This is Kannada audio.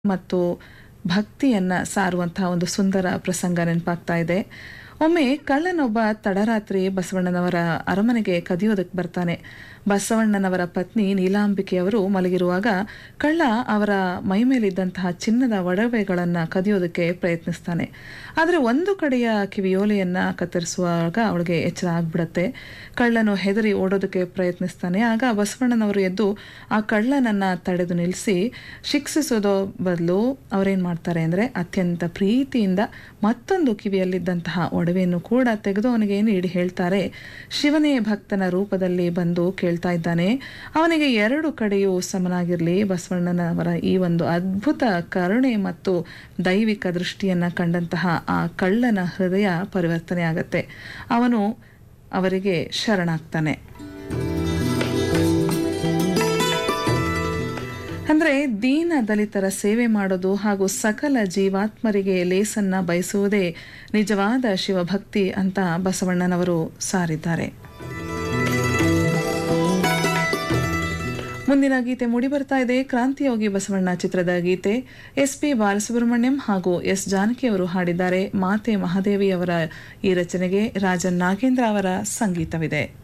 ಮತ್ತು ಭಕ್ತಿಯನ್ನ ಸಾರುವಂತಹ ಒಂದು ಸುಂದರ ಪ್ರಸಂಗ ನೆನಪಾಗ್ತಾ ಇದೆ ಒಮ್ಮೆ ಕಳ್ಳನೊಬ್ಬ ತಡರಾತ್ರಿ ಬಸವಣ್ಣನವರ ಅರಮನೆಗೆ ಕದಿಯೋದಕ್ಕೆ ಬರ್ತಾನೆ ಬಸವಣ್ಣನವರ ಪತ್ನಿ ನೀಲಾಂಬಿಕೆಯವರು ಮಲಗಿರುವಾಗ ಕಳ್ಳ ಅವರ ಮೈಮೇಲಿದ್ದಂತಹ ಚಿನ್ನದ ಒಡವೆಗಳನ್ನ ಕದಿಯೋದಕ್ಕೆ ಪ್ರಯತ್ನಿಸ್ತಾನೆ ಆದರೆ ಒಂದು ಕಡೆಯ ಕಿವಿಯೋಲೆಯನ್ನ ಕತ್ತರಿಸುವಾಗ ಅವಳಿಗೆ ಎಚ್ಚರ ಆಗ್ಬಿಡತ್ತೆ ಕಳ್ಳನು ಹೆದರಿ ಓಡೋದಕ್ಕೆ ಪ್ರಯತ್ನಿಸ್ತಾನೆ ಆಗ ಬಸವಣ್ಣನವರು ಎದ್ದು ಆ ಕಳ್ಳನನ್ನ ತಡೆದು ನಿಲ್ಲಿಸಿ ಶಿಕ್ಷಿಸೋದೋ ಬದಲು ಅವರೇನ್ ಮಾಡ್ತಾರೆ ಅಂದ್ರೆ ಅತ್ಯಂತ ಪ್ರೀತಿಯಿಂದ ಮತ್ತೊಂದು ಕಿವಿಯಲ್ಲಿದ್ದಂತಹ ಒಡವೆಯನ್ನು ಕೂಡ ತೆಗೆದು ಅವನಿಗೆ ನೀಡಿ ಹೇಳ್ತಾರೆ ಶಿವನೇ ಭಕ್ತನ ರೂಪದಲ್ಲಿ ಬಂದು ಕೇಳ್ತಾ ಇದ್ದಾನೆ ಅವನಿಗೆ ಎರಡು ಕಡೆಯೂ ಸಮನಾಗಿರಲಿ ಬಸವಣ್ಣನವರ ಈ ಒಂದು ಅದ್ಭುತ ಕರುಣೆ ಮತ್ತು ದೈವಿಕ ದೃಷ್ಟಿಯನ್ನ ಕಂಡಂತಹ ಆ ಕಳ್ಳನ ಹೃದಯ ಪರಿವರ್ತನೆ ಆಗತ್ತೆ ಅವನು ಅವರಿಗೆ ಶರಣಾಗ್ತಾನೆ ಅಂದ್ರೆ ದೀನ ದಲಿತರ ಸೇವೆ ಮಾಡೋದು ಹಾಗೂ ಸಕಲ ಜೀವಾತ್ಮರಿಗೆ ಲೇಸನ್ನ ಬಯಸುವುದೇ ನಿಜವಾದ ಶಿವಭಕ್ತಿ ಅಂತ ಬಸವಣ್ಣನವರು ಸಾರಿದ್ದಾರೆ ಮುಂದಿನ ಗೀತೆ ಮೂಡಿಬರ್ತಾ ಇದೆ ಕ್ರಾಂತಿಯೋಗಿ ಬಸವಣ್ಣ ಚಿತ್ರದ ಗೀತೆ ಎಸ್ ಪಿ ಬಾಲಸುಬ್ರಹ್ಮಣ್ಯಂ ಹಾಗೂ ಎಸ್ ಜಾನಕಿ ಅವರು ಹಾಡಿದ್ದಾರೆ ಮಾತೆ ಮಹಾದೇವಿ ಅವರ ಈ ರಚನೆಗೆ ರಾಜನ್ ನಾಗೇಂದ್ರ ಅವರ ಸಂಗೀತವಿದೆ